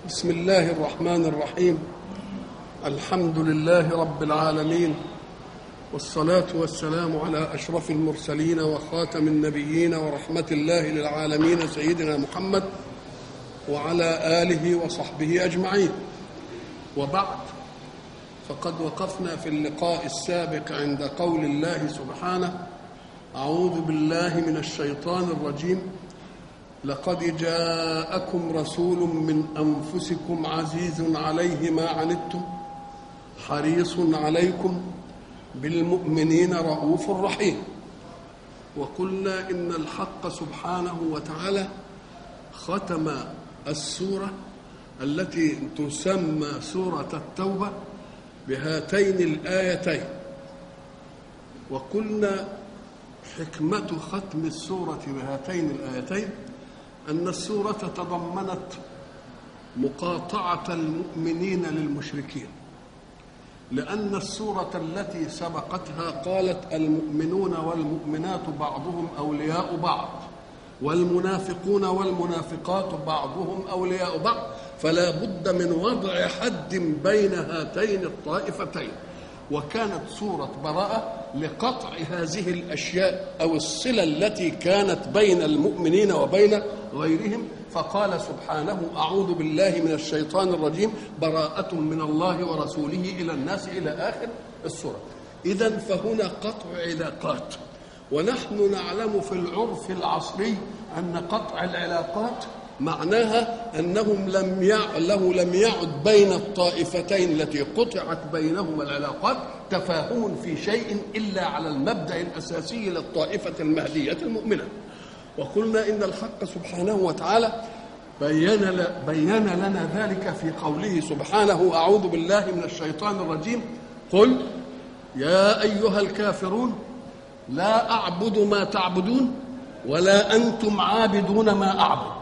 بسم الله الرحمن الرحيم الحمد لله رب العالمين والصلاة والسلام على أشرف المرسلين وخاتم النبيين ورحمة الله للعالمين سيدنا محمد وعلى آله وصحبه أجمعين وبعد فقد وقفنا في اللقاء السابق عند قول الله سبحانه أعوذ بالله من الشيطان الرجيم لقد جاءكم رسول من انفسكم عزيز عليه ما عنتم حريص عليكم بالمؤمنين رؤوف رحيم وقلنا ان الحق سبحانه وتعالى ختم السوره التي تسمى سوره التوبه بهاتين الايتين وقلنا حكمه ختم السوره بهاتين الايتين أن السورة تضمنت مقاطعة المؤمنين للمشركين لأن السورة التي سبقتها قالت المؤمنون والمؤمنات بعضهم أولياء بعض والمنافقون والمنافقات بعضهم أولياء بعض فلا بد من وضع حد بين هاتين الطائفتين وكانت سورة براءة لقطع هذه الأشياء أو الصلة التي كانت بين المؤمنين وبين غيرهم فقال سبحانه أعوذ بالله من الشيطان الرجيم براءة من الله ورسوله إلى الناس إلى آخر السورة إذا فهنا قطع علاقات ونحن نعلم في العرف العصري أن قطع العلاقات معناها انهم لم يع... له لم يعد بين الطائفتين التي قطعت بينهما العلاقات تفاهم في شيء الا على المبدا الاساسي للطائفه المهديه المؤمنه وقلنا ان الحق سبحانه وتعالى بين ل... بين لنا ذلك في قوله سبحانه اعوذ بالله من الشيطان الرجيم قل يا ايها الكافرون لا اعبد ما تعبدون ولا انتم عابدون ما اعبد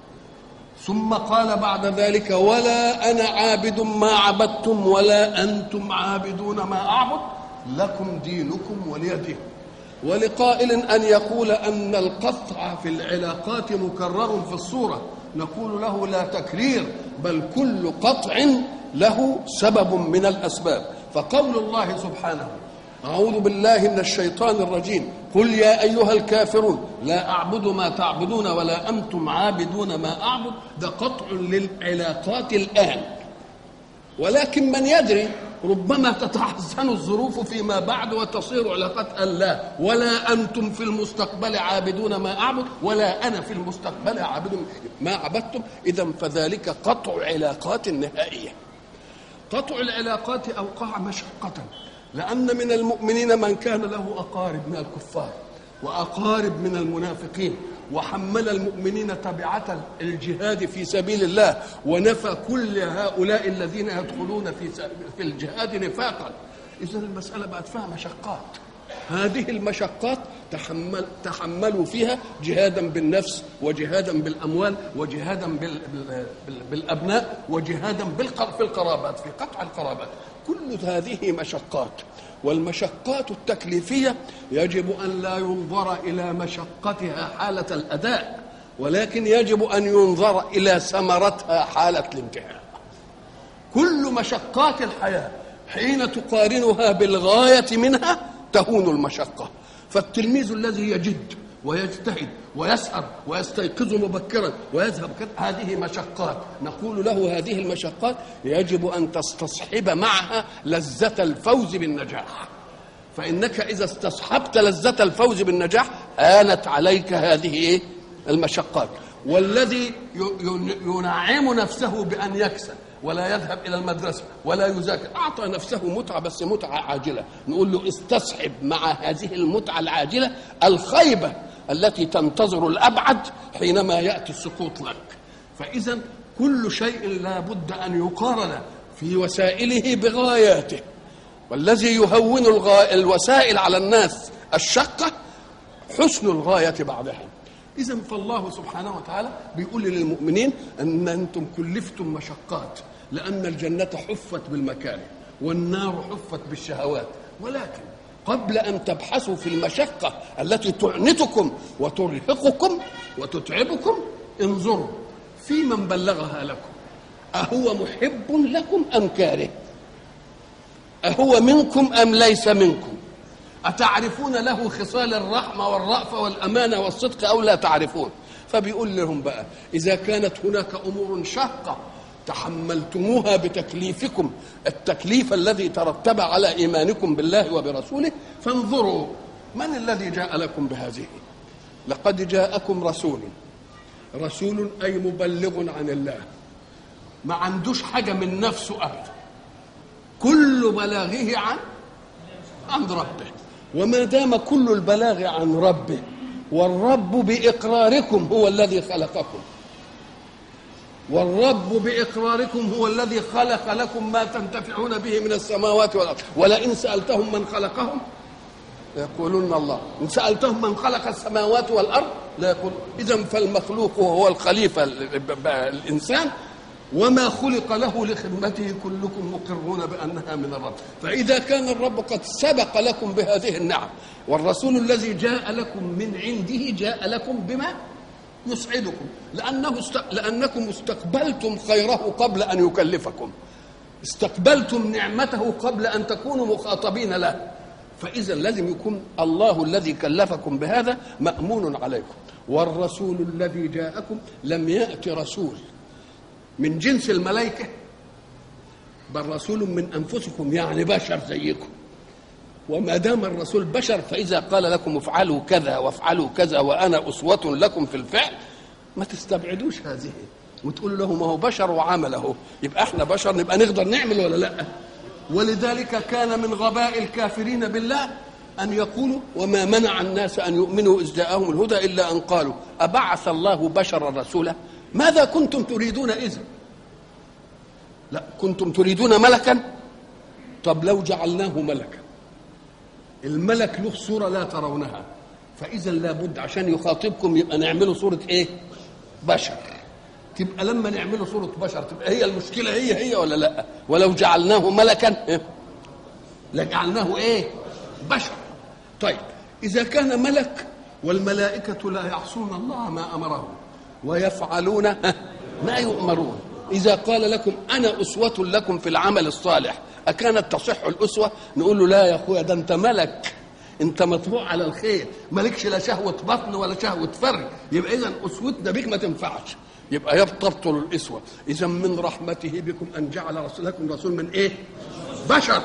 ثم قال بعد ذلك ولا انا عابد ما عبدتم ولا انتم عابدون ما اعبد لكم دينكم ولي دين ولقائل ان يقول ان القطع في العلاقات مكرر في الصوره نقول له لا تكرير بل كل قطع له سبب من الاسباب فقول الله سبحانه أعوذ بالله من الشيطان الرجيم قل يا أيها الكافرون لا أعبد ما تعبدون ولا أنتم عابدون ما أعبد ده قطع للعلاقات الآن ولكن من يدري ربما تتحسن الظروف فيما بعد وتصير علاقات لا ولا أنتم في المستقبل عابدون ما أعبد ولا أنا في المستقبل عابد ما عبدتم إذا فذلك قطع علاقات نهائية قطع العلاقات أوقع مشقة لأن من المؤمنين من كان له أقارب من الكفار وأقارب من المنافقين وحمل المؤمنين تبعة الجهاد في سبيل الله ونفى كل هؤلاء الذين يدخلون في في الجهاد نفاقا إذا المسألة بقت فيها مشقات هذه المشقات تحمل تحملوا فيها جهادا بالنفس وجهادا بالاموال وجهادا بال بال بالابناء وجهادا في القرابات في قطع القرابات كل هذه مشقات والمشقات التكليفيه يجب ان لا ينظر الى مشقتها حاله الاداء ولكن يجب ان ينظر الى ثمرتها حاله الانتهاء كل مشقات الحياه حين تقارنها بالغايه منها تهون المشقه فالتلميذ الذي يجد ويجتهد ويسهر ويستيقظ مبكرا ويذهب كذا هذه مشقات نقول له هذه المشقات يجب ان تستصحب معها لذة الفوز بالنجاح فإنك إذا استصحبت لذة الفوز بالنجاح آنت عليك هذه إيه؟ المشقات والذي ينعم نفسه بأن يكسب ولا يذهب الى المدرسه ولا يذاكر اعطى نفسه متعه بس متعه عاجله نقول له استصحب مع هذه المتعه العاجله الخيبه التي تنتظر الابعد حينما ياتي السقوط لك فاذا كل شيء لا بد ان يقارن في وسائله بغاياته والذي يهون الغا... الوسائل على الناس الشقه حسن الغايه بعدها إذا فالله سبحانه وتعالى بيقول للمؤمنين أن أنتم كلفتم مشقات لأن الجنة حفت بالمكاره والنار حفت بالشهوات ولكن قبل أن تبحثوا في المشقة التي تعنتكم وترهقكم وتتعبكم انظروا في من بلغها لكم أهو محب لكم أم كاره أهو منكم أم ليس منكم أتعرفون له خصال الرحمة والرأفة والأمانة والصدق أو لا تعرفون فبيقول لهم بقى إذا كانت هناك أمور شاقة تحملتموها بتكليفكم التكليف الذي ترتب على إيمانكم بالله وبرسوله فانظروا من الذي جاء لكم بهذه لقد جاءكم رسول رسول أي مبلغ عن الله ما عندوش حاجة من نفسه أبدا كل بلاغه عن عن ربه وما دام كل البلاغ عن ربه والرب بإقراركم هو الذي خلقكم والرب بإقراركم هو الذي خلق لكم ما تنتفعون به من السماوات والأرض ولئن سألتهم من خلقهم ليقولون الله إن سألتهم من خلق السماوات والأرض لا يقول إذا فالمخلوق هو الخليفة الإنسان وما خلق له لخدمته كلكم مقرون بأنها من الرب فإذا كان الرب قد سبق لكم بهذه النعم والرسول الذي جاء لكم من عنده جاء لكم بما يسعدكم لأنه است... لأنكم استقبلتم خيره قبل أن يكلفكم استقبلتم نعمته قبل أن تكونوا مخاطبين له فإذا لازم يكون الله الذي كلفكم بهذا مأمون عليكم والرسول الذي جاءكم لم يأت رسول من جنس الملائكة بل رسول من أنفسكم يعني بشر زيكم وما دام الرسول بشر فإذا قال لكم افعلوا كذا وافعلوا كذا وأنا أسوة لكم في الفعل ما تستبعدوش هذه وتقولوا له ما هو بشر وعمله يبقى احنا بشر نبقى نقدر نعمل ولا لا ولذلك كان من غباء الكافرين بالله أن يقولوا وما منع الناس أن يؤمنوا إذ جاءهم الهدى إلا أن قالوا أبعث الله بشرا رسولا ماذا كنتم تريدون إذا لا كنتم تريدون ملكا طب لو جعلناه ملكا الملك له صورة لا ترونها فإذا لابد عشان يخاطبكم يبقى نعمله صورة إيه بشر تبقى لما نعمله صورة بشر تبقى هي المشكلة هي هي ولا لا ولو جعلناه ملكا إيه؟ لجعلناه إيه بشر طيب إذا كان ملك والملائكة لا يعصون الله ما أمرهم ويفعلون ما يؤمرون إذا قال لكم أنا أسوة لكم في العمل الصالح أكانت تصح الأسوة نقول له لا يا أخويا ده أنت ملك أنت مطبوع على الخير مالكش لا شهوة بطن ولا شهوة فرج يبقى إذا أسوتنا بك ما تنفعش يبقى تبطل الأسوة إذا من رحمته بكم أن جعل رسولكم رسول من إيه بشر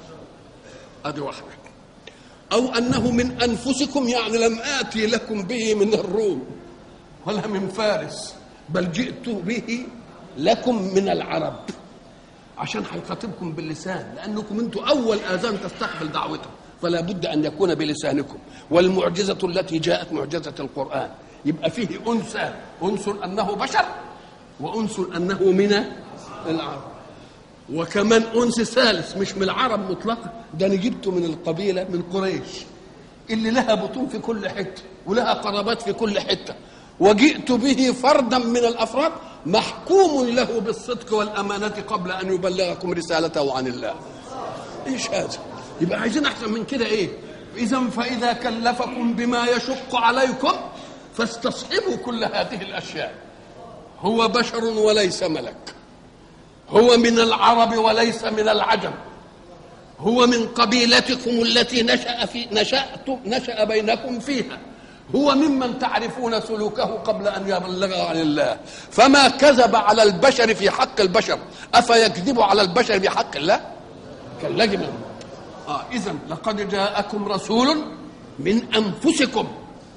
أدي واحدة أو أنه من أنفسكم يعني لم آتي لكم به من الروم ولا من فارس بل جئت به لكم من العرب عشان هيخاطبكم باللسان لانكم انتم اول اذان تستقبل دعوته فلا بد ان يكون بلسانكم والمعجزه التي جاءت معجزه القران يبقى فيه انثى انس انه بشر وانس انه من العرب وكمان انس ثالث مش من العرب مطلقا ده انا جبته من القبيله من قريش اللي لها بطون في كل حته ولها قرابات في كل حته وجئت به فردا من الافراد محكوم له بالصدق والامانه قبل ان يبلغكم رسالته عن الله ايش هذا يبقى عايزين احسن من كده ايه اذا فاذا كلفكم بما يشق عليكم فاستصحبوا كل هذه الاشياء هو بشر وليس ملك هو من العرب وليس من العجم هو من قبيلتكم التي نشأ في نشأت نشأ بينكم فيها هو ممن تعرفون سلوكه قبل ان يبلغ عن الله فما كذب على البشر في حق البشر افيكذب على البشر في حق الله كاللجم آه اذا لقد جاءكم رسول من انفسكم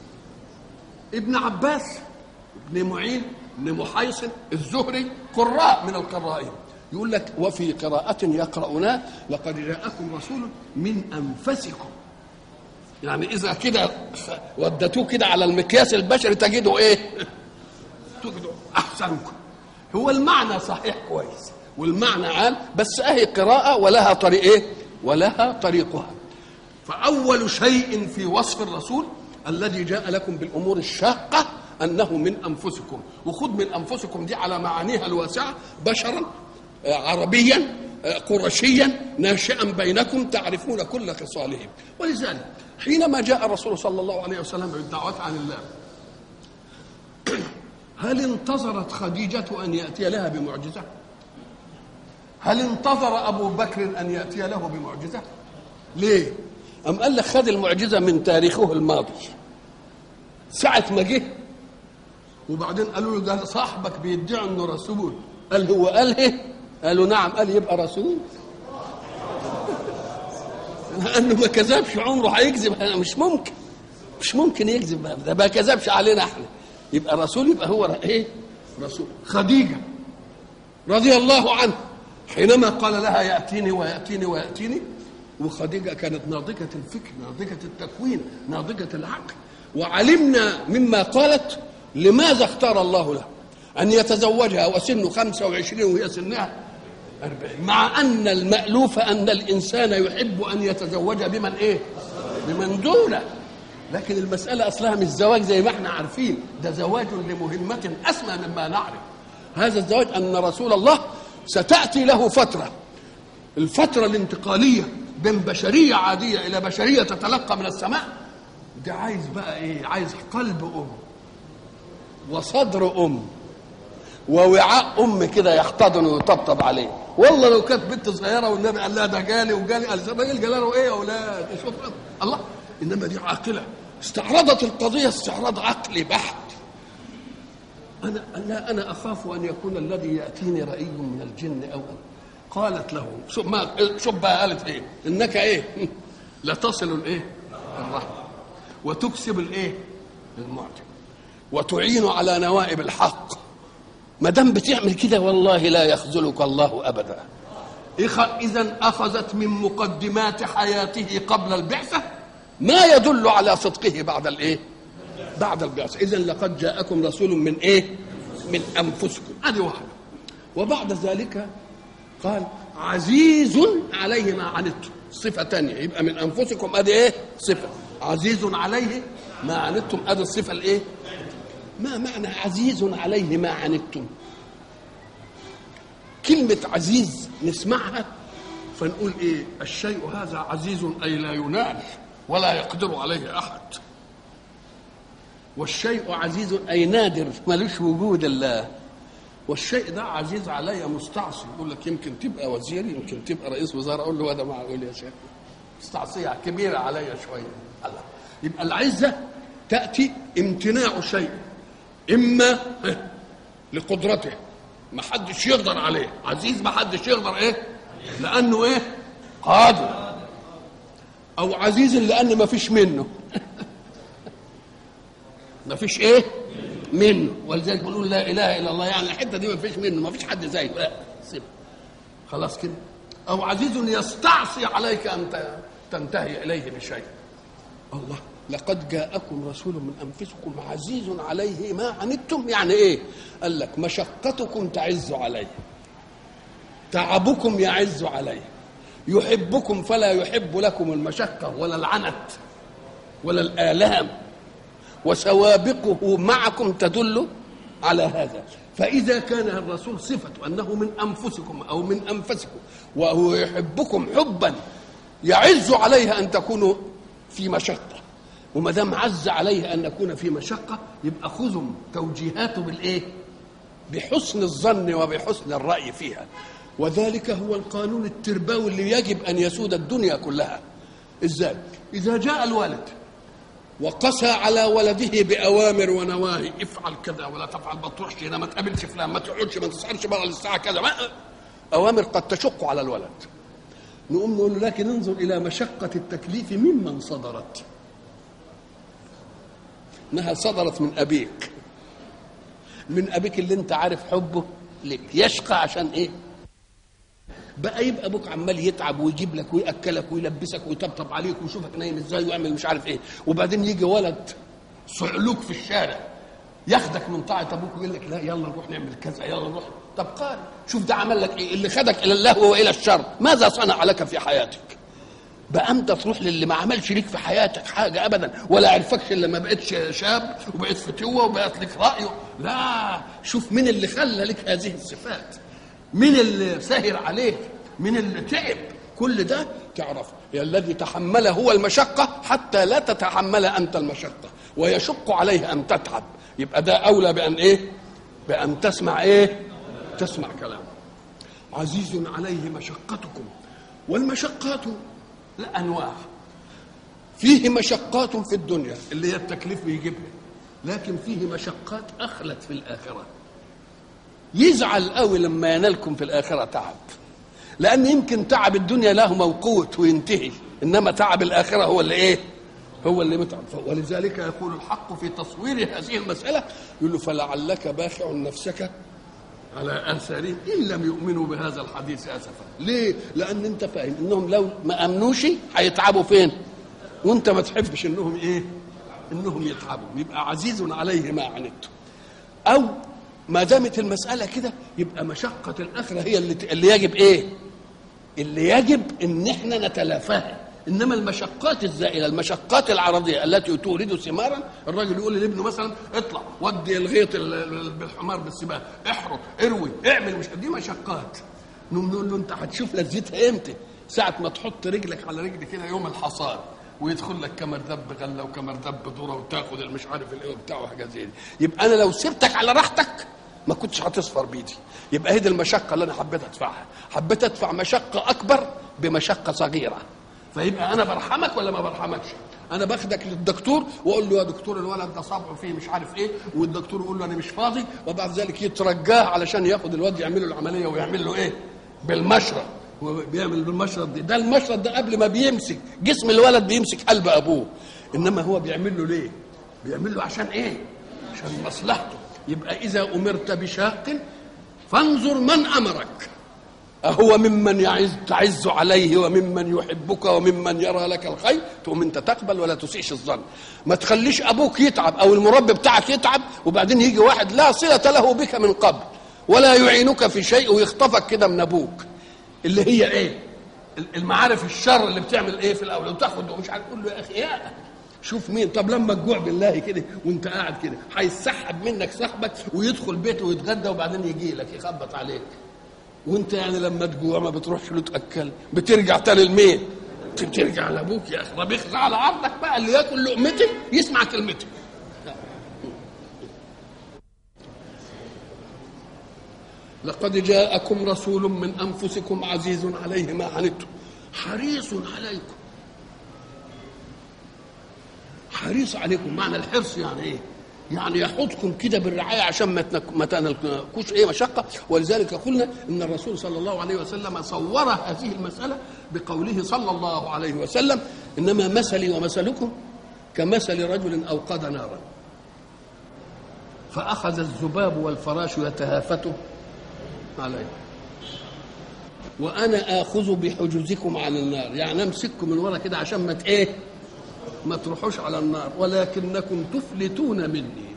ابن عباس ابن معين ابن محيصن الزهري قراء من القرائين يقول لك وفي قراءة يقرؤنا لقد جاءكم رسول من أنفسكم يعني إذا كده ودتوه كده على المقياس البشري تجدوا إيه؟ تجدوا أحسنكم هو المعنى صحيح كويس والمعنى عال بس أهي قراءة ولها طريق إيه؟ ولها طريقها فأول شيء في وصف الرسول الذي جاء لكم بالأمور الشاقة أنه من أنفسكم وخذ من أنفسكم دي على معانيها الواسعة بشرا عربيا قرشيا ناشئا بينكم تعرفون كل خصالهم ولذلك حينما جاء الرسول صلى الله عليه وسلم بالدعوة عن الله هل انتظرت خديجة أن يأتي لها بمعجزة هل انتظر ابو بكر ان ياتي له بمعجزه ليه ام قال لك خد المعجزه من تاريخه الماضي ساعه ما جه وبعدين قالوا له ده صاحبك بيدعي انه رسول قال هو قال ايه قالوا نعم قال يبقى رسول لانه ما كذبش عمره هيكذب مش ممكن مش ممكن يكذب ده ما كذبش علينا احنا يبقى رسول يبقى هو ايه رسول خديجه رضي الله عنه حينما قال لها ياتيني وياتيني وياتيني وخديجه كانت ناضجه الفكر ناضجه التكوين ناضجه العقل وعلمنا مما قالت لماذا اختار الله له أن يتزوجها وسنه 25 وهي سنها 40 مع أن المألوف أن الإنسان يحب أن يتزوج بمن إيه؟ بمن دونه لكن المسألة أصلها مش زواج زي ما احنا عارفين ده زواج لمهمة أسمى مما نعرف هذا الزواج أن رسول الله ستأتي له فترة الفترة الانتقالية بين بشرية عادية إلى بشرية تتلقى من السماء ده عايز بقى إيه؟ عايز قلب أم وصدر أم ووعاء ام كده يحتضن ويطبطب عليه والله لو كانت بنت صغيره والنبي قال لها ده جالي وجالي قال الراجل جاله له ايه يا اولاد شوف الله انما دي عاقله استعرضت القضيه استعراض عقلي بحت انا لا انا اخاف ان يكون الذي ياتيني راي من الجن او أن قالت له شوف ما شوف بقى قالت ايه انك ايه لتصل الايه الرحمه وتكسب الايه المعجب وتعين على نوائب الحق ما دام بتعمل كده والله لا يخذلك الله ابدا اذا اخذت من مقدمات حياته قبل البعثه ما يدل على صدقه بعد الايه بعد البعثه اذا لقد جاءكم رسول من ايه من انفسكم هذه واحده وبعد ذلك قال عزيز عليه ما عنتم صفة تانية يبقى من أنفسكم أدي إيه؟ صفة عزيز عليه ما عنتم أدي الصفة الإيه؟ ما معنى عزيز عليه ما عنتم كلمة عزيز نسمعها فنقول ايه الشيء هذا عزيز اي لا ينال ولا يقدر عليه احد والشيء عزيز اي نادر ملوش وجود الله والشيء ده عزيز علي مستعصي يقول لك يمكن تبقى وزير يمكن تبقى رئيس وزراء اقول له هذا معقول يا شيخ مستعصيه كبيره علي شويه الله يبقى العزه تاتي امتناع شيء اما لقدرته ما حدش يقدر عليه عزيز ما حدش يقدر ايه لانه ايه قادر او عزيز لان ما فيش منه ما فيش ايه منه ولذلك بنقول لا اله الا الله يعني الحته دي ما فيش منه ما فيش حد زيه لا سيب خلاص كده او عزيز يستعصي عليك ان تنتهي اليه بشيء الله لقد جاءكم رسول من انفسكم عزيز عليه ما عنتم يعني ايه قال لك مشقتكم تعز عليه تعبكم يعز عليه يحبكم فلا يحب لكم المشقه ولا العنت ولا الالام وسوابقه معكم تدل على هذا فإذا كان الرسول صفة أنه من أنفسكم أو من أنفسكم وهو يحبكم حبا يعز عليه أن تكونوا في مشقة وما دام عز عليه ان نكون في مشقه يبقى خذوا توجيهاته بالايه؟ بحسن الظن وبحسن الراي فيها وذلك هو القانون التربوي اللي يجب ان يسود الدنيا كلها ازاي؟ اذا جاء الوالد وقسى على ولده باوامر ونواهي افعل كذا ولا تفعل ما تروحش هنا ما تقابلش فلان ما تقعدش ما تسهرش بره الساعه كذا ما اوامر قد تشق على الولد نقوم نقول له لكن انظر الى مشقه التكليف ممن صدرت انها صدرت من ابيك من ابيك اللي انت عارف حبه لك يشقى عشان ايه بقى يبقى ابوك عمال يتعب ويجيب لك وياكلك ويلبسك ويطبطب عليك ويشوفك نايم ازاي ويعمل مش عارف ايه وبعدين يجي ولد صعلوك في الشارع ياخدك من طاعه ابوك ويقول لك لا يلا نروح نعمل كذا يلا نروح طب قال شوف ده عمل لك ايه اللي خدك الى اللهو والى الشر ماذا صنع لك في حياتك بقى انت تروح للي ما عملش ليك في حياتك حاجه ابدا ولا عرفكش الا ما بقتش شاب وبقيت فتوه وبقت لك راي لا شوف مين اللي خلى لك هذه الصفات مين اللي سهر عليك مين اللي تعب كل ده تعرفه يا الذي تحمل هو المشقة حتى لا تتحمل أنت المشقة ويشق عليه أن تتعب يبقى ده أولى بأن إيه بأن تسمع إيه تسمع كلامه عزيز عليه مشقتكم والمشقات لا انواع فيه مشقات في الدنيا اللي هي التكليف بيجيبها لكن فيه مشقات اخلت في الاخره يزعل قوي لما ينالكم في الاخره تعب لان يمكن تعب الدنيا له موقوت وينتهي انما تعب الاخره هو اللي ايه هو اللي متعب ولذلك يقول الحق في تصوير هذه المساله يقول له فلعلك باخع نفسك على اثارهم ان لم يؤمنوا بهذا الحديث اسفا ليه لان انت فاهم انهم لو ما امنوش هيتعبوا فين وانت ما تحبش انهم ايه انهم يتعبوا يبقى عزيز عليه ما عنتم او ما دامت المساله كده يبقى مشقه الاخره هي اللي, اللي يجب ايه اللي يجب ان احنا نتلافاها انما المشقات الزائله المشقات العرضيه التي تورد ثمارا الراجل يقول لابنه مثلا اطلع ودي الغيط بالحمار بالسباق احرق اروي اعمل مش دي مشقات نقول له انت هتشوف لذتها امتى ساعه ما تحط رجلك على رجل كده يوم الحصاد ويدخل لك كمردب غله وكمردب ذره وتاخد المش عارف الايه بتاعه وحاجات زي دي يبقى انا لو سبتك على راحتك ما كنتش هتصفر بيدي يبقى هي دي المشقه اللي انا حبيت ادفعها حبيت ادفع مشقه اكبر بمشقه صغيره فيبقى انا برحمك ولا ما برحمكش انا باخدك للدكتور واقول له يا دكتور الولد ده صابعه فيه مش عارف ايه والدكتور يقول له انا مش فاضي وبعد ذلك يترجاه علشان ياخد الواد يعمل له العمليه ويعمل له ايه بالمشرط هو بيعمل بالمشرط دي ده المشرط ده قبل ما بيمسك جسم الولد بيمسك قلب ابوه انما هو بيعمل له ليه بيعمل له عشان ايه عشان مصلحته يبقى اذا امرت بشاق فانظر من امرك أهو ممن يعز تعز عليه وممن يحبك وممن يرى لك الخير تقوم انت تقبل ولا تسيئش الظن ما تخليش ابوك يتعب او المربي بتاعك يتعب وبعدين يجي واحد لا صله له بك من قبل ولا يعينك في شيء ويخطفك كده من ابوك اللي هي ايه المعارف الشر اللي بتعمل ايه في الاول وتاخد ومش عارف تقول له يا اخي يا شوف مين طب لما تجوع بالله كده وانت قاعد كده هيسحب منك صاحبك ويدخل بيته ويتغدى وبعدين يجي لك يخبط عليك وانت يعني لما تجوع ما بتروحش له تاكل بترجع تاني لمين بترجع لابوك يا اخي طب اخزع على عرضك بقى اللي ياكل لقمتي يسمع كلمتي لقد جاءكم رسول من انفسكم عزيز عليه ما عنتم حريص عليكم حريص عليكم معنى الحرص يعني ايه يعني يحطكم كده بالرعايه عشان ما ما تنالكوش ايه مشقه ولذلك قلنا ان الرسول صلى الله عليه وسلم صور هذه المساله بقوله صلى الله عليه وسلم انما مثلي ومثلكم كمثل رجل اوقد نارا فاخذ الذباب والفراش يتهافته عليه وانا اخذ بحجوزكم عن النار يعني امسككم من ورا كده عشان ما ايه ما تروحوش على النار ولكنكم تفلتون مني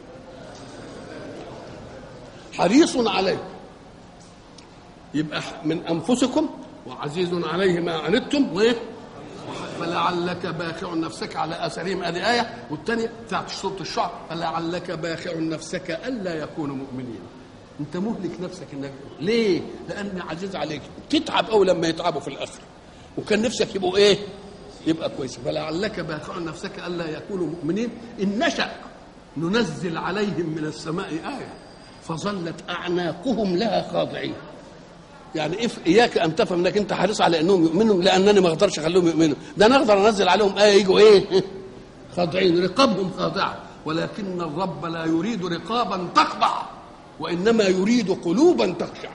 حريص عليكم يبقى من انفسكم وعزيز عليه ما عنتم وايه فلعلك باخع نفسك على اثرهم هذه ايه والثانيه بتاعت سوره الشعر فلعلك باخع نفسك الا يكونوا مؤمنين انت مهلك نفسك انك ليه؟ لان عزيز عليك تتعب قوي لما يتعبوا في الاخره وكان نفسك يبقوا ايه؟ يبقى كويس فلعلك باخع نفسك الا يكونوا مؤمنين ان نشا ننزل عليهم من السماء ايه فظلت اعناقهم لها خاضعين يعني إف اياك ان تفهم انك انت حريص على انهم يؤمنوا لانني ما اقدرش اخليهم يؤمنوا ده انا اقدر انزل عليهم ايه يجوا ايه خاضعين رقابهم خاضعه ولكن الرب لا يريد رقابا تخضع وانما يريد قلوبا تخشع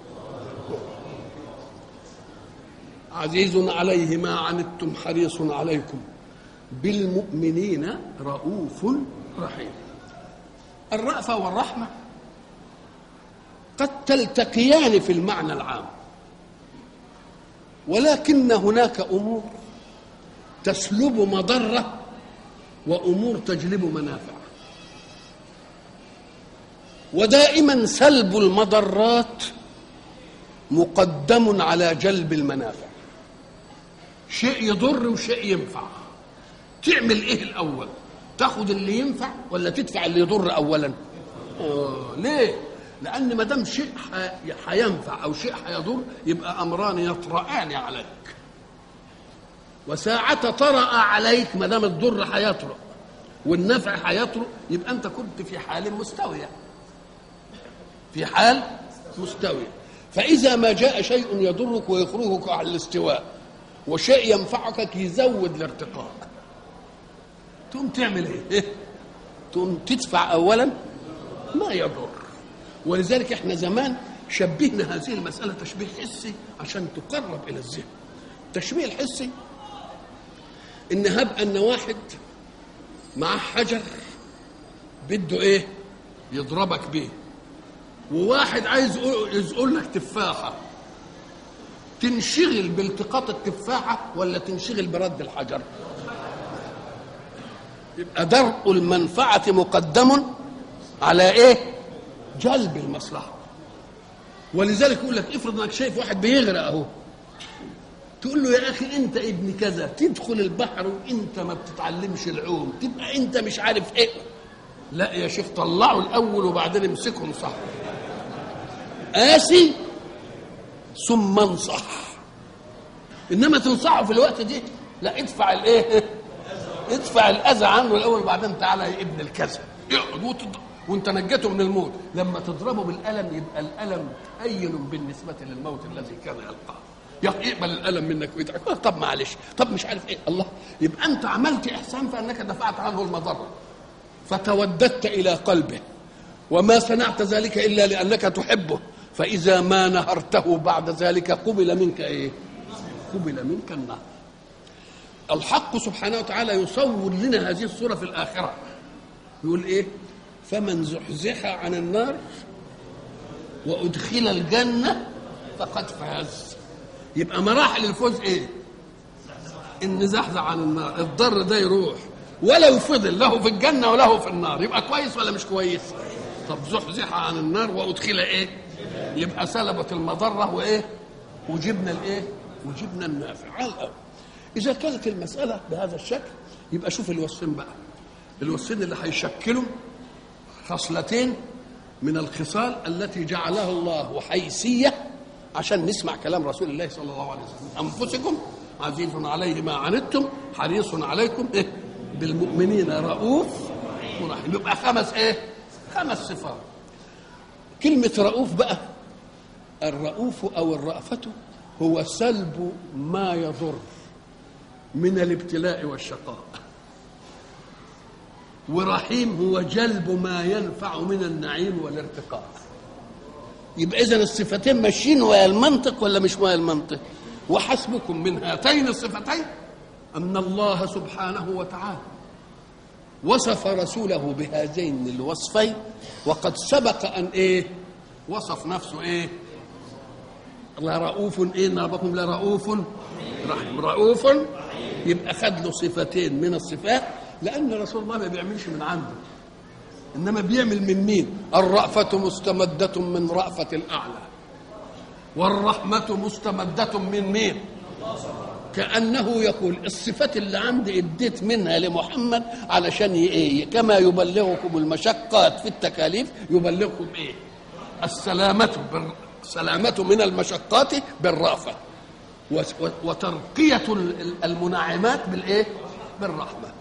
عزيز عليه ما عنتم حريص عليكم بالمؤمنين رؤوف رحيم الرأفة والرحمة قد تلتقيان في المعنى العام ولكن هناك أمور تسلب مضرة وأمور تجلب منافع ودائما سلب المضرات مقدم على جلب المنافع شيء يضر وشيء ينفع تعمل ايه الاول تاخد اللي ينفع ولا تدفع اللي يضر اولا آه ليه لان ما دام شيء هينفع او شيء هيضر يبقى امران يطرأان عليك وساعة طرأ عليك ما دام الضر هيطرأ والنفع هيطرأ يبقى انت كنت في حال مستويه في حال مستويه فإذا ما جاء شيء يضرك ويخرجك عن الاستواء وشيء ينفعك يزود الارتقاء تقوم تعمل ايه؟ تقوم تدفع اولا ما يضر ولذلك احنا زمان شبهنا هذه المسألة تشبيه حسي عشان تقرب إلى الذهن التشبيه الحسي إن هب أن واحد معاه حجر بده إيه يضربك بيه وواحد عايز يقول لك تفاحة تنشغل بالتقاط التفاحة ولا تنشغل برد الحجر يبقى درء المنفعة مقدم على ايه جلب المصلحة ولذلك يقول لك افرض انك شايف واحد بيغرق اهو تقول له يا اخي انت ابن كذا تدخل البحر وانت ما بتتعلمش العوم تبقى انت مش عارف ايه لا يا شيخ طلعه الاول وبعدين امسكهم صح قاسي ثم انصح انما تنصحه في الوقت دي لا ادفع الايه ادفع الاذى عنه الاول وبعدين تعالى يا ابن الكذا يقعد وتض... وانت نجيته من الموت لما تضربه بالالم يبقى الالم هين بالنسبه للموت الذي كان يلقاه يقبل الالم منك ويدعك طب معلش طب مش عارف ايه الله يبقى انت عملت احسان فانك دفعت عنه المضره فتوددت الى قلبه وما صنعت ذلك الا لانك تحبه فاذا ما نهرته بعد ذلك قبل منك ايه قبل منك النهر الحق سبحانه وتعالى يصور لنا هذه الصوره في الاخره يقول ايه فمن زحزح عن النار وادخل الجنه فقد فاز يبقى مراحل الفوز ايه ان زحزح عن النار الضر ده يروح ولو فضل له في الجنه وله في النار يبقى كويس ولا مش كويس طب زحزح عن النار وادخل ايه يبقى سلبت المضره وايه وجبنا الايه وجبنا النافع على الاول اذا كانت المساله بهذا الشكل يبقى شوف الوصفين بقى الوصفين اللي هيشكلوا خصلتين من الخصال التي جعلها الله حيثيه عشان نسمع كلام رسول الله صلى الله عليه وسلم انفسكم عزيز عليه ما عنتم حريص عليكم إيه؟ بالمؤمنين رؤوف ورحيم يبقى خمس ايه خمس صفات كلمة رؤوف بقى الرؤوف أو الرأفة هو سلب ما يضر من الابتلاء والشقاء ورحيم هو جلب ما ينفع من النعيم والارتقاء يبقى اذا الصفتين ماشيين ويا المنطق ولا مش ويا المنطق وحسبكم من هاتين الصفتين ان الله سبحانه وتعالى وصف رسوله بهذين الوصفين وقد سبق ان ايه وصف نفسه ايه لرؤوف ايه ربكم لرؤوف رحيم رؤوف يبقى خد له صفتين من الصفات لان رسول الله ما بيعملش من عنده انما بيعمل من مين الرأفة مستمدة من رأفة الاعلى والرحمة مستمدة من مين كأنه يقول الصفات اللي عندي اديت منها لمحمد علشان ايه كما يبلغكم المشقات في التكاليف يبلغكم ايه السلامة بال... السلامة من المشقات بالرأفة وترقية المنعمات بالايه بالرحمة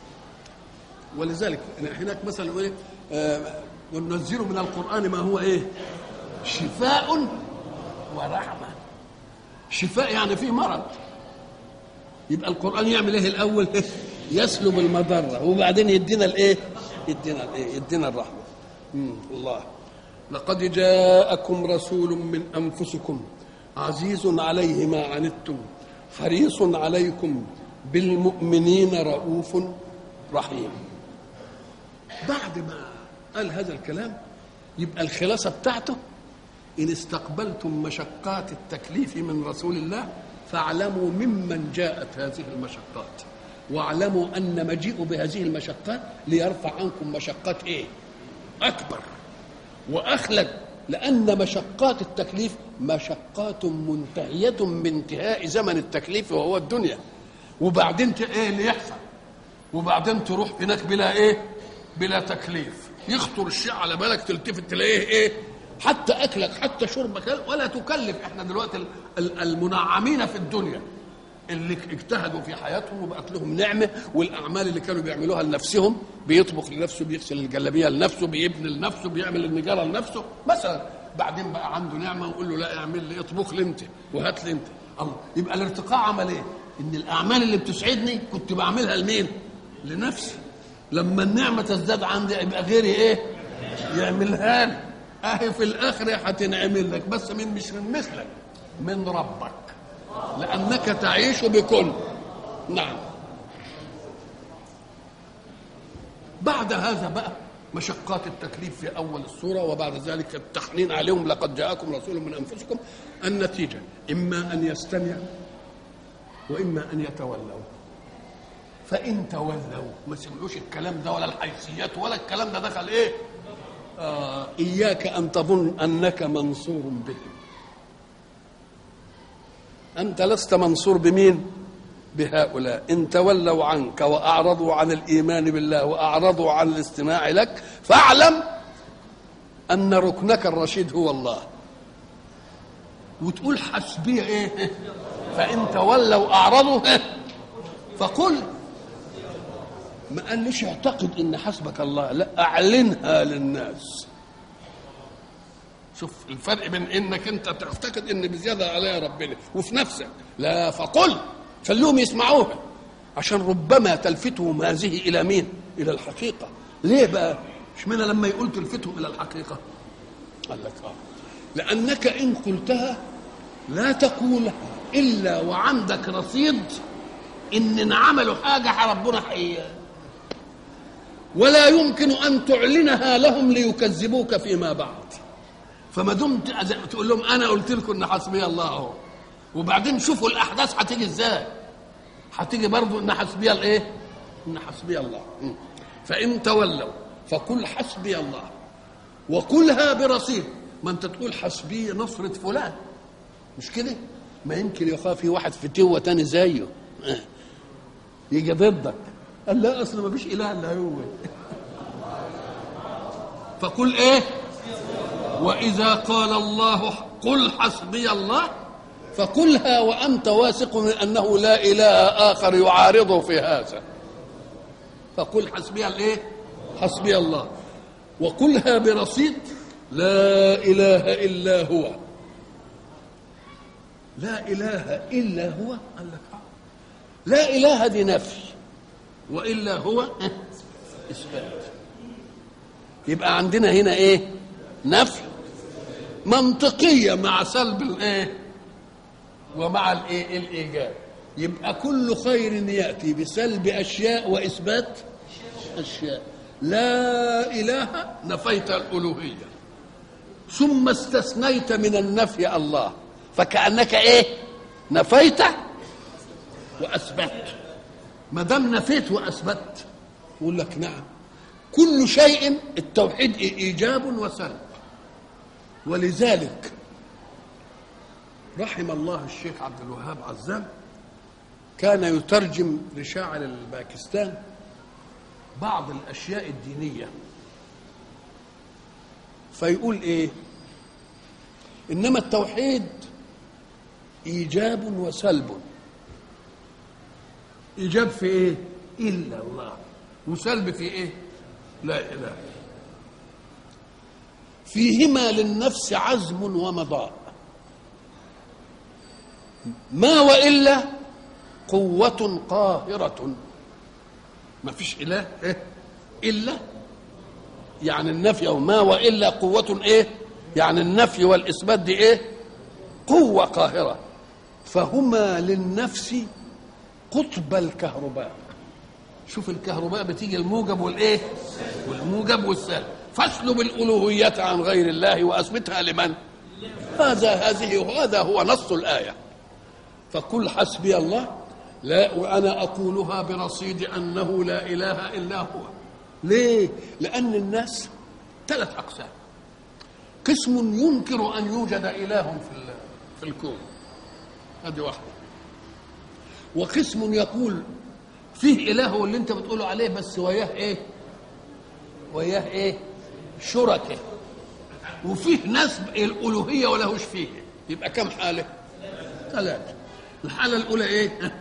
ولذلك هناك مثلا يقول ايه آه وننزل من القرآن ما هو ايه شفاء ورحمة شفاء يعني فيه مرض يبقى القرآن يعمل ايه الأول يسلب المضرة وبعدين يدينا الايه يدينا الايه يدينا الرحمة مم. الله لقد جاءكم رسول من أنفسكم عزيز عليه ما عنتم حريص عليكم بالمؤمنين رؤوف رحيم بعد ما قال هذا الكلام يبقى الخلاصة بتاعته إن استقبلتم مشقات التكليف من رسول الله فاعلموا ممن جاءت هذه المشقات واعلموا أن مجيء بهذه المشقات ليرفع عنكم مشقات إيه أكبر وأخلد لأن مشقات التكليف مشقات منتهية بانتهاء زمن التكليف وهو الدنيا وبعدين ايه اللي يحصل وبعدين تروح هناك بلا ايه بلا تكليف يخطر الشيء على بالك تلتفت تلاقيه ايه حتى اكلك حتى شربك ولا تكلف احنا دلوقتي المنعمين في الدنيا اللي اجتهدوا في حياتهم وبقت لهم نعمه والاعمال اللي كانوا بيعملوها لنفسهم بيطبخ لنفسه بيغسل الجلابيه لنفسه بيبني لنفسه بيعمل النجاره لنفسه مثلا بعدين بقى عنده نعمه ويقول له لا اعمل لي اطبخ لي انت وهات لي انت الله يبقى الارتقاء عمل ايه؟ ان الاعمال اللي بتسعدني كنت بعملها لمين؟ لنفسي لما النعمه تزداد عندي يبقى غيري ايه؟ يعملها لي اهي في الاخره هتنعمل لك بس من مش من مثلك من ربك لانك تعيش بكل نعم بعد هذا بقى مشقات التكليف في اول السوره وبعد ذلك التحنين عليهم لقد جاءكم رسول من انفسكم النتيجه اما ان يستمعوا واما ان يتولوا فان تولوا ما سمعوش الكلام ده ولا الحيثيات ولا الكلام ده دخل ايه آه اياك ان تظن انك منصور بهم انت لست منصور بمين بهؤلاء ان تولوا عنك واعرضوا عن الايمان بالله واعرضوا عن الاستماع لك فاعلم ان ركنك الرشيد هو الله وتقول حسبي ايه فان تولوا اعرضوا فقل ما قالش اعتقد ان حسبك الله لا اعلنها للناس شوف الفرق بين انك انت تعتقد ان بزياده عليها ربنا وفي نفسك لا فقل خليهم يسمعوها عشان ربما تلفتهم هذه الى مين؟ الى الحقيقه ليه بقى؟ اشمعنى لما يقول تلفتهم الى الحقيقه؟ قال لك اه لانك ان قلتها لا تقولها الا وعندك رصيد ان عملوا حاجه ربنا حقيقة ولا يمكن ان تعلنها لهم ليكذبوك فيما بعد فما دمت تقول لهم انا قلت لكم ان حسبي الله اهو وبعدين شوفوا الاحداث هتيجي ازاي هتيجي برضو ان حسبي الايه ان حسبي الله فان تولوا فقل حسبي الله وقلها برصيد ما انت تقول حسبي نصرة فلان مش كده ما يمكن يخاف في واحد فتوة تاني زيه يجي ضدك قال لا اصل ما فيش اله الا هو فقل ايه واذا قال الله قل حسبي الله فقلها وانت واثق من انه لا اله اخر يعارضه في هذا فقل حسبي الايه حسبي الله وقلها برصيد لا اله الا هو لا اله الا هو قال لك آه. لا اله دي نفي والا هو اثبات يبقى عندنا هنا ايه نفي منطقيه مع سلب الايه ومع الايه الايجاب يبقى كل خير ياتي بسلب اشياء واثبات اشياء لا اله نفيت الالوهيه ثم استثنيت من النفي الله فكانك ايه نفيت واثبت ما دام نفيت واثبت يقول لك نعم كل شيء التوحيد ايجاب وسلب ولذلك رحم الله الشيخ عبد الوهاب عزام كان يترجم لشاعر الباكستان بعض الاشياء الدينيه فيقول ايه انما التوحيد ايجاب وسلب ايجاب في ايه الا الله وسلب في ايه لا اله فيهما للنفس عزم ومضاء ما والا قوه قاهره ما فيش اله إيه؟ الا يعني النفي او ما والا قوه ايه يعني النفي والاثبات دي ايه قوه قاهره فهما للنفس قطب الكهرباء شوف الكهرباء بتيجي الموجب والايه والموجب والسالب فاسلب الالوهيه عن غير الله واثبتها لمن هذا هذه هذا هو نص الايه فقل حسبي الله لا وانا اقولها برصيد انه لا اله الا هو ليه لان الناس ثلاث اقسام قسم ينكر ان يوجد اله في في الكون هذه واحده وقسم يقول فيه اله هو اللي انت بتقوله عليه بس وياه ايه وياه ايه شركه وفيه نسب الالوهيه ولهوش فيه يبقى كم حاله ثلاثه الحاله الاولى ايه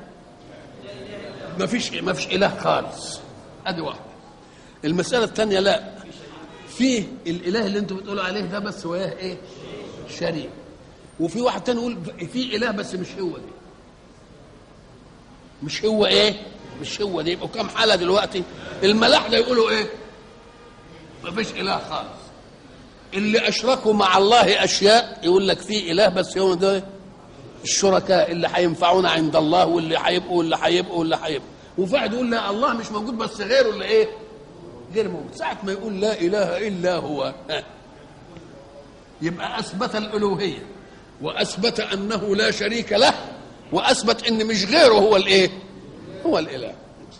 ما فيش ما فيش اله خالص ادي واحده المساله الثانيه لا فيه الاله اللي انتوا بتقولوا عليه ده بس وياه ايه شريك وفي واحد تاني يقول في اله بس مش هو دي مش هو ايه مش هو دي يبقوا كام حاله دلوقتي الملاحده يقولوا ايه ما فيش اله خالص اللي اشركوا مع الله اشياء يقول لك في اله بس هو ده الشركاء اللي هينفعونا عند الله واللي هيبقوا واللي هيبقوا واللي هيبقوا وفي واحد يقول لا الله مش موجود بس غيره اللي ايه غير موجود ساعة ما يقول لا إله إلا هو يبقى أثبت الألوهية وأثبت أنه لا شريك له وأثبت أن مش غيره هو الإيه هو الإله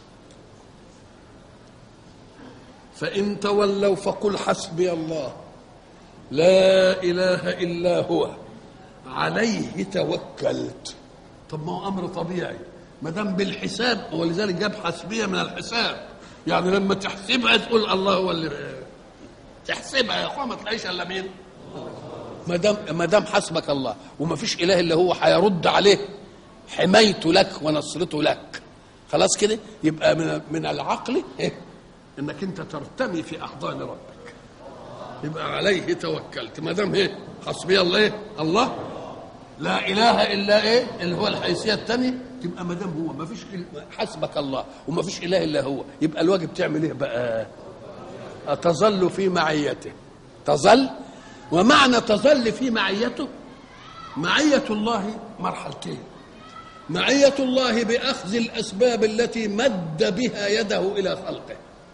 فإن تولوا فقل حسبي الله لا إله إلا هو عليه توكلت طب ما هو أمر طبيعي ما دام بالحساب ولذلك جاب حسبية من الحساب يعني لما تحسبها تقول الله هو اللي تحسبها يا اخوان ما تلاقيش الا مين ما دام ما دام حسبك الله وما فيش اله الا هو هيرد عليه حمايته لك ونصرته لك خلاص كده يبقى من من العقل إيه؟ انك انت ترتمي في احضان ربك يبقى عليه توكلت ما دام ايه حسبي الله ايه الله لا اله الا ايه اللي هو الحيثيه الثانيه تبقى ما دام هو ما فيش حسبك الله وما فيش اله الا هو يبقى الواجب تعمل ايه بقى تظل في معيته تظل ومعنى تظل في معيته معية الله مرحلتين معية الله بأخذ الأسباب التي مد بها يده إلى خلقه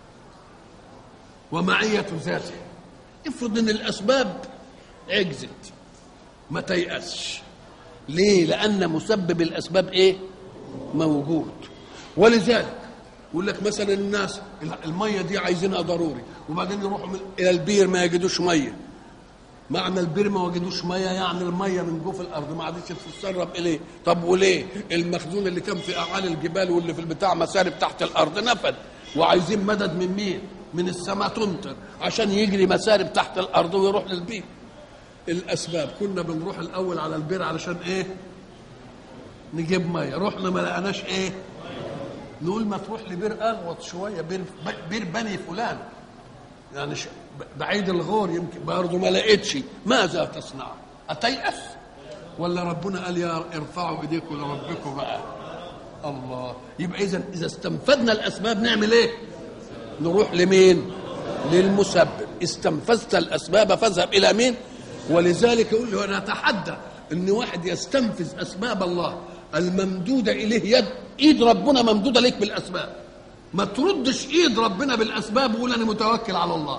ومعية ذاته افرض ان الأسباب عجزت ما تيأسش ليه لأن مسبب الأسباب إيه موجود ولذلك يقول لك مثلا الناس الميه دي عايزينها ضروري وبعدين يروحوا من الى البير ما يجدوش ميه معنى البير ما وجدوش ميه يعني الميه من جوف الارض ما عادتش تتسرب اليه طب وليه المخزون اللي كان في اعالي الجبال واللي في البتاع مسارب تحت الارض نفد وعايزين مدد من مين من السماء تمطر عشان يجري مسارب تحت الارض ويروح للبير الاسباب كنا بنروح الاول على البير علشان ايه نجيب ميه رحنا ما لقناش ايه نقول ما تروح لبير اغوط شويه بير بير بني فلان يعني بعيد الغور يمكن برضه ما لقيتش ماذا تصنع؟ اتيأس؟ ولا ربنا قال يا ارفعوا ايديكم لربكم بقى الله يبقى اذا اذا استنفذنا الاسباب نعمل ايه؟ نروح لمين؟ للمسبب استنفذت الاسباب فاذهب الى مين؟ ولذلك يقول له انا اتحدى ان واحد يستنفذ اسباب الله الممدوده اليه يد ايد ربنا ممدوده ليك بالاسباب ما تردش ايد ربنا بالاسباب وقول انا متوكل على الله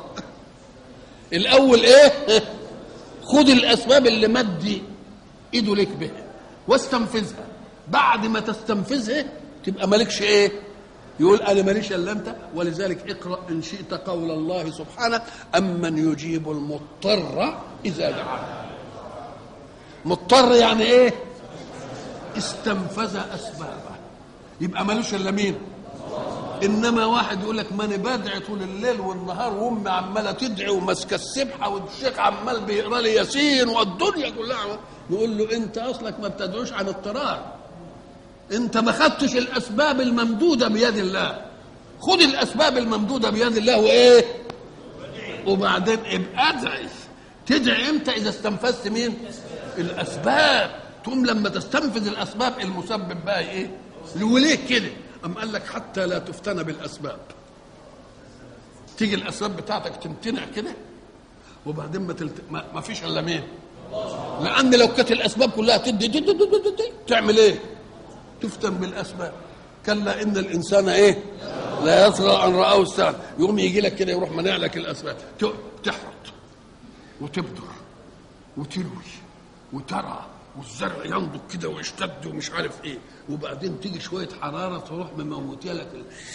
الاول ايه خد الاسباب اللي مد ايده ليك بها واستنفذها بعد ما تستنفذها تبقى مالكش ايه يقول انا ماليش الا انت ولذلك اقرا ان شئت قول الله سبحانه امن يجيب المضطر اذا دعاه مضطر يعني ايه استنفذ اسبابه يبقى مالوش الا مين انما واحد يقول لك ماني بدعي طول الليل والنهار وامي عماله تدعي وماسكه السبحه والشيخ عمال بيقرا لي ياسين والدنيا كلها نقول له انت اصلك ما بتدعوش عن اضطرار انت ما خدتش الاسباب الممدوده بيد الله خد الاسباب الممدوده بيد الله وايه وبعدين ابقى ادعي تدعي امتى اذا استنفذت مين الاسباب تقوم لما تستنفذ الاسباب المسبب بقى ايه وليه كده أم قال لك حتى لا تفتن بالاسباب تيجي الاسباب بتاعتك تمتنع كده وبعدين ما, تلت... ما... ما فيش الا مين لان لو كانت الاسباب كلها تدي, تدي, تدي, تدي تعمل ايه تفتن بالاسباب كلا ان الانسان ايه لا يطغى ان راه استغنى يقوم يجي لك كده يروح منع لك الاسباب تحرط وتبدر وتلوي وترى والزرع ينضج كده ويشتد ومش عارف ايه وبعدين تيجي شويه حراره تروح مموتيه لك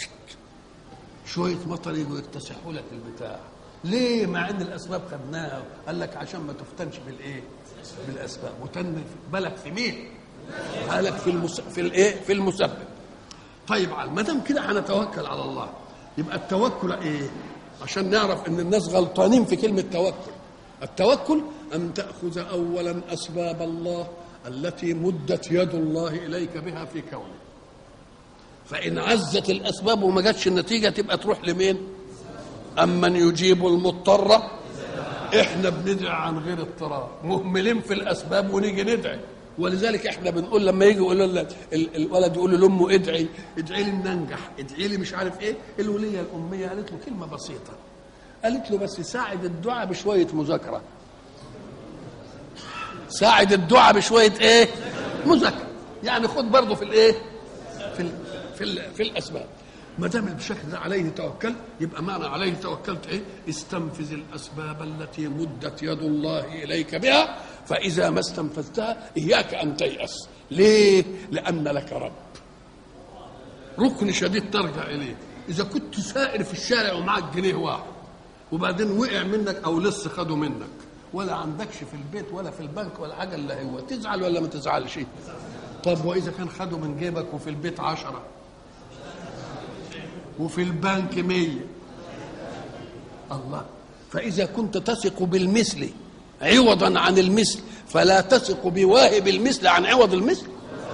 شويه مطر يجوا يكتسحوا لك البتاع ليه مع ان الاسباب خدناها قال لك عشان ما تفتنش بالايه بالاسباب وتن بالك في مين بالك في المس... في الايه في المسبب طيب ما دام كده هنتوكل على الله يبقى التوكل ايه عشان نعرف ان الناس غلطانين في كلمه توكل التوكل أن تأخذ أولا أسباب الله التي مدت يد الله إليك بها في كونه فإن عزت الأسباب وما جاتش النتيجة تبقى تروح لمين أمن يجيب المضطر احنا بندعي عن غير اضطرار مهملين في الاسباب ونيجي ندعي ولذلك احنا بنقول لما يجي يقول له الولد يقول لامه ادعي ادعي لي ان انجح ادعي لي مش عارف ايه الوليه الاميه قالت له كلمه بسيطه قالت له بس ساعد الدعاء بشويه مذاكره ساعد الدعاء بشويه ايه مذاكره يعني خد برضه في الايه في ال في ال في الاسباب ما دام بالشكل ده عليه توكل يبقى معنى عليه توكلت ايه؟ استنفذ الاسباب التي مدت يد الله اليك بها فاذا ما استنفذتها اياك ان تيأس ليه؟ لان لك رب ركن شديد ترجع اليه اذا كنت سائر في الشارع ومعك جنيه واحد وبعدين وقع منك او لص خده منك ولا عندكش في البيت ولا في البنك ولا حاجه الا هو تزعل ولا ما تزعلش طب واذا كان خده من جيبك وفي البيت عشره وفي البنك مية الله فإذا كنت تثق بالمثل عوضا عن المثل فلا تثق بواهب المثل عن عوض المثل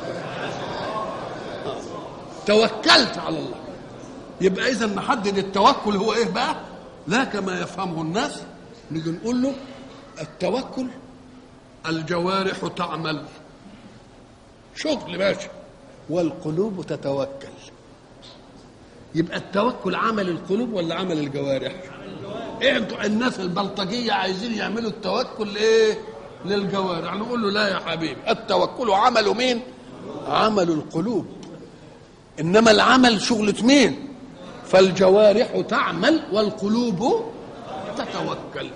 توكلت على الله يبقى إذا نحدد التوكل هو إيه بقى لا كما يفهمه الناس نيجي نقول له التوكل الجوارح تعمل شغل ماشي والقلوب تتوكل يبقى التوكل عمل القلوب ولا عمل الجوارح ايه انتوا الناس البلطجيه عايزين يعملوا التوكل ايه للجوارح نقول له لا يا حبيبي التوكل عمل مين عمل القلوب انما العمل شغلة مين فالجوارح تعمل والقلوب تتوكل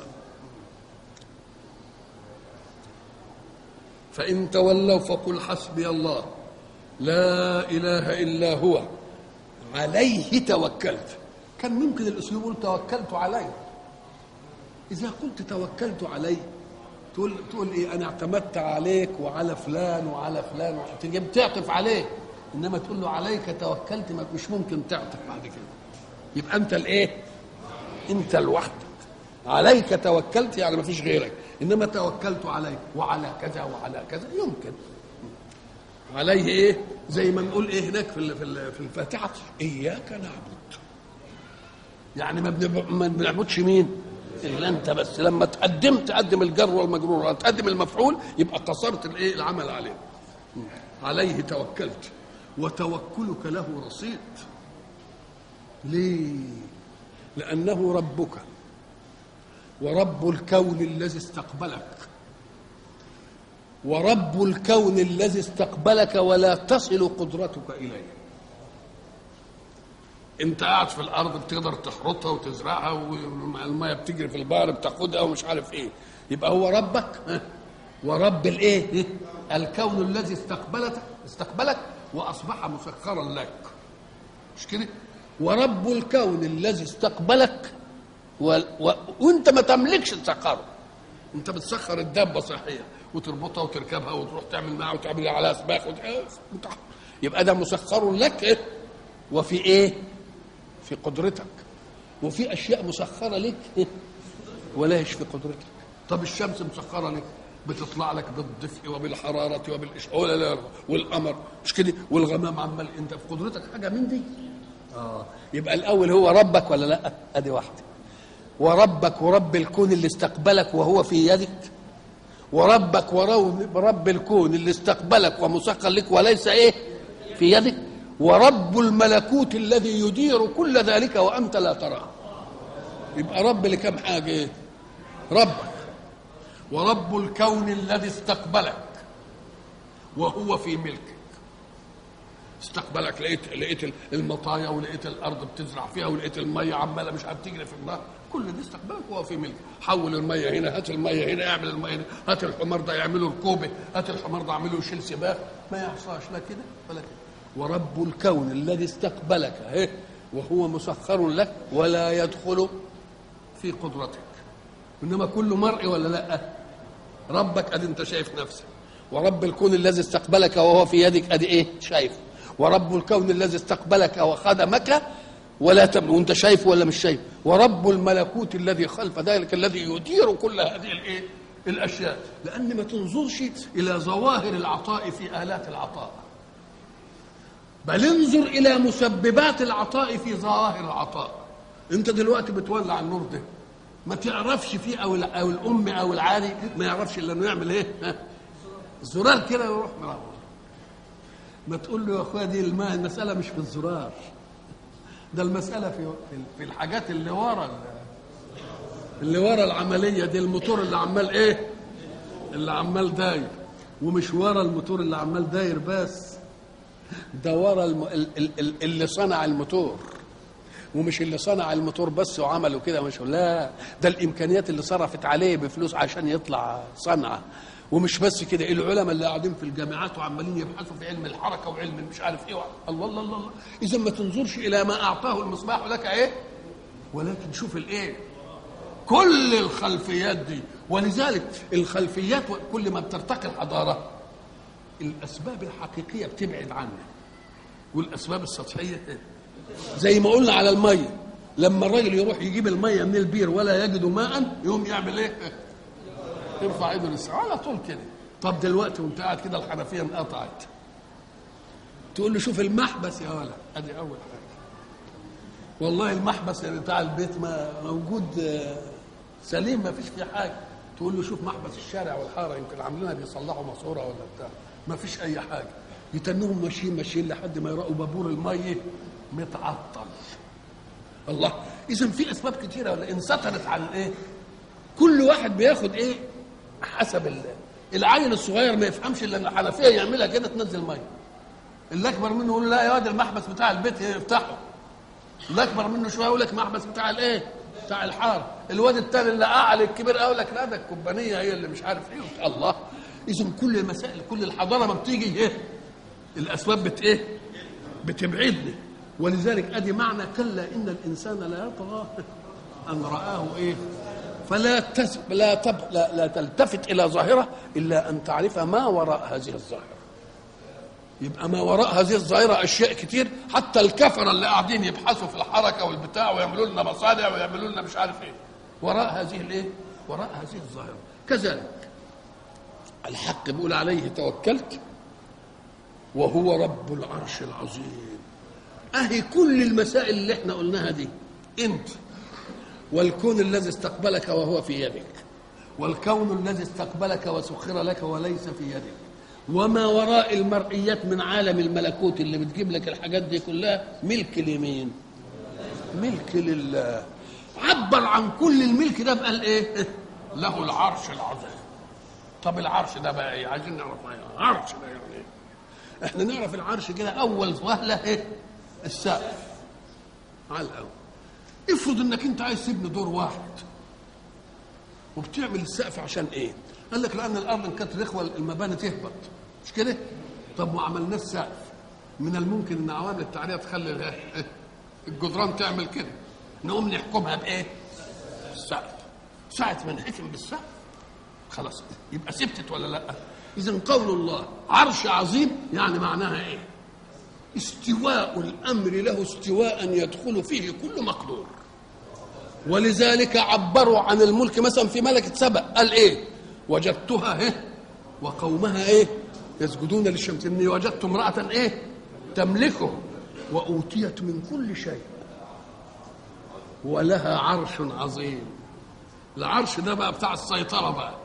فإن تولوا فقل حسبي الله لا إله إلا هو عليه توكلت كان ممكن الاسلوب يقول توكلت عليه اذا قلت توكلت عليه تقول تقول ايه انا اعتمدت عليك وعلى فلان وعلى فلان تجي بتعطف عليه انما تقول له عليك توكلت ما مش ممكن تعطف بعد كده يبقى انت الايه انت لوحدك عليك توكلت يعني ما فيش غيرك انما توكلت عليك وعلى كذا وعلى كذا يمكن عليه ايه زي ما نقول ايه هناك في في الفاتحه اياك نعبد يعني ما ما بنعبدش مين الا انت بس لما تقدم تقدم الجر والمجرور تقدم المفعول يبقى قصرت الايه العمل عليه عليه توكلت وتوكلك له رصيد ليه لانه ربك ورب الكون الذي استقبلك ورب الكون الذي استقبلك ولا تصل قدرتك اليه انت قاعد في الارض بتقدر تحرطها وتزرعها والميه بتجري في البحر بتاخدها ومش عارف ايه يبقى هو ربك ورب الايه الكون الذي استقبلك استقبلك واصبح مسخرا لك مش كده ورب الكون الذي استقبلك و... و... وانت ما تملكش تسخره انت بتسخر الدابه صحيح وتربطها وتركبها وتروح تعمل معها وتعمل عليها سباق وت... يبقى ده مسخر لك إيه؟ وفي ايه في قدرتك وفي اشياء مسخره لك إيه؟ ولا هيش في قدرتك طب الشمس مسخره لك بتطلع لك بالدفء وبالحرارة وبالإشعال والقمر مش كده والغمام عمال أنت في قدرتك حاجة من دي آه يبقى الأول هو ربك ولا لا أدي واحدة وربك ورب الكون اللي استقبلك وهو في يدك وربك ورب الكون اللي استقبلك ومسخر لك وليس ايه في يدك ورب الملكوت الذي يدير كل ذلك وانت لا تراه يبقى رب لكم حاجه ايه ربك ورب الكون الذي استقبلك وهو في ملكك استقبلك لقيت لقيت المطايا ولقيت الارض بتزرع فيها ولقيت الميه عماله مش عارف تجري في النهر كل دي استقبلك وهو في ملك حول الميه هنا هات الميه هنا اعمل الميه هنا هات الحمار ده يعمله ركوبه هات الحمار ده اعمله يشيل سباق ما يحصاش لا كده ولا كده ورب الكون الذي استقبلك اهي وهو مسخر لك ولا يدخل في قدرتك انما كل مرء ولا لا ربك ادي انت شايف نفسك ورب الكون الذي استقبلك وهو في يدك ادي ايه شايف ورب الكون الذي استقبلك وخدمك ولا تم وانت شايف ولا مش شايف ورب الملكوت الذي خلف ذلك الذي يدير كل هذه الايه الاشياء لان ما تنظرش الى ظواهر العطاء في الات العطاء بل انظر الى مسببات العطاء في ظواهر العطاء انت دلوقتي بتولع النور ده ما تعرفش فيه او او الام او العالي ما يعرفش الا انه يعمل ايه ها؟ زرار كده ويروح منور ما تقول له يا اخويا دي الماء المساله مش في الزرار ده المساله في في الحاجات اللي ورا اللي ورا العمليه دي الموتور اللي عمال ايه اللي عمال داير ومش ورا الموتور اللي عمال داير بس ده ورا الم... ال... ال... اللي صنع الموتور ومش اللي صنع الموتور بس وعمله كده مش لا ده الامكانيات اللي صرفت عليه بفلوس عشان يطلع صنعه ومش بس كده العلماء اللي قاعدين في الجامعات وعمالين يبحثوا في علم الحركه وعلم مش عارف ايه الله الله الله, الله. اذا ما تنظرش الى ما اعطاه المصباح لك ايه ولكن شوف الايه كل الخلفيات دي ولذلك الخلفيات كل ما بترتقي الحضاره الاسباب الحقيقيه بتبعد عنها والاسباب السطحيه زي ما قلنا على الميه لما الراجل يروح يجيب الميه من البير ولا يجد ماء يقوم يعمل ايه؟ يرفع ايده للسماء على طول كده طب دلوقتي وانت قاعد كده الحنفيه انقطعت تقول له شوف المحبس يا ولد ادي اول حاجه والله المحبس بتاع البيت ما موجود سليم ما فيش فيه حاجه تقول له شوف محبس الشارع والحاره يمكن عاملينها بيصلحوا ماسوره ولا بتاع ما فيش اي حاجه يتنهم ماشيين ماشيين لحد ما يراقوا بابور الميه متعطل الله اذا في اسباب كتيره ولا انسطرت على الايه كل واحد بياخد ايه حسب الله العيل الصغير ما يفهمش الا ان الحنفيه يعملها كده تنزل ميه اللي اكبر منه يقول لا يا واد المحبس بتاع البيت يفتحه اللي اكبر منه شويه يقول لك محبس بتاع الايه بتاع الحاره الواد التاني اللي اعلى الكبير يقول لك لا ده الكوبانيه هي اللي مش عارف ايه الله اذا كل المسائل كل الحضاره ما بتيجي ايه الاسباب بت ايه بتبعدنا ولذلك ادي معنى كلا ان الانسان لا يطغى ان راه ايه فلا تس... لا, تب... لا لا تلتفت الى ظاهره الا ان تعرف ما وراء هذه الظاهره يبقى ما وراء هذه الظاهرة أشياء كتير حتى الكفرة اللي قاعدين يبحثوا في الحركة والبتاع ويعملوا لنا مصانع ويعملوا لنا مش عارف إيه وراء هذه الإيه؟ وراء هذه الظاهرة كذلك الحق بيقول عليه توكلت وهو رب العرش العظيم أهي كل المسائل اللي احنا قلناها دي أنت والكون الذي استقبلك وهو في يدك والكون الذي استقبلك وسخر لك وليس في يدك وما وراء المرئيات من عالم الملكوت اللي بتجيب لك الحاجات دي كلها ملك لمين ملك لله عبر عن كل الملك ده بقال ايه له العرش العظيم طب العرش ده بقى ايه عايزين نعرف ايه عرش ده يعني ايه احنا نعرف العرش كده اول وهله ايه السقف على الاول افرض انك انت عايز تبني دور واحد وبتعمل السقف عشان ايه قال لك لان الارض ان كانت رخوه المباني تهبط مش كده طب ما عملناش سقف من الممكن ان عوامل التعريه تخلي الجدران تعمل كده نقوم نحكمها بايه السقف ساعه ما نحكم بالسقف خلاص يبقى ثبتت ولا لا اذا قول الله عرش عظيم يعني معناها ايه استواء الامر له استواء يدخل فيه كل مقدور ولذلك عبروا عن الملك مثلا في ملكه سبأ قال ايه وجدتها ايه وقومها ايه يسجدون للشمس اني وجدت امراه ايه تملكهم واوتيت من كل شيء ولها عرش عظيم العرش ده بقى بتاع السيطره بقى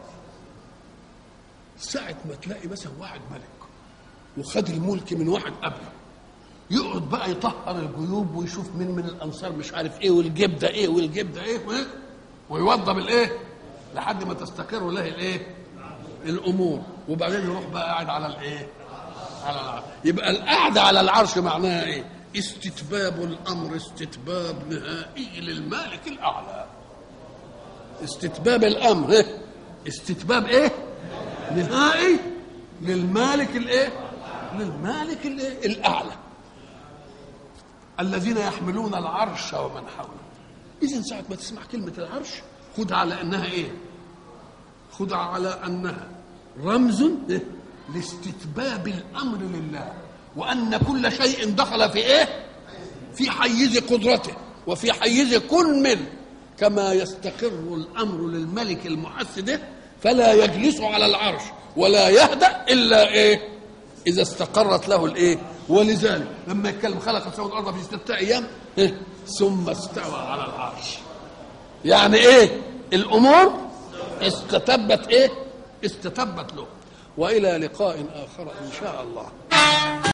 ساعة ما تلاقي مثلا واحد ملك وخد الملك من واحد قبله يقعد بقى يطهر الجيوب ويشوف مين من الانصار مش عارف ايه والجيب ده ايه والجيب ده ايه ويوضب الايه لحد ما تستقر له الايه الامور وبعدين يروح بقى قاعد على الايه على العرش يبقى القعده على العرش معناها ايه استتباب الامر استتباب نهائي للمالك الاعلى استتباب الامر إيه؟ استتباب ايه نهائي للمالك الايه للمالك الايه الاعلى الذين يحملون العرش ومن حوله اذا ساعه ما تسمع كلمه العرش خدها على انها ايه خدها على انها رمز إيه؟ لاستتباب الامر لله وان كل شيء دخل في ايه في حيز قدرته وفي حيز كل من كما يستقر الامر للملك المحسد فلا يجلس على العرش ولا يهدأ الا ايه اذا استقرت له الايه ولذلك لما يتكلم خلق السماوات والارض في سته ايام إيه؟ ثم استوى على العرش يعني ايه الامور استتبت ايه استتبت له والى لقاء اخر ان شاء الله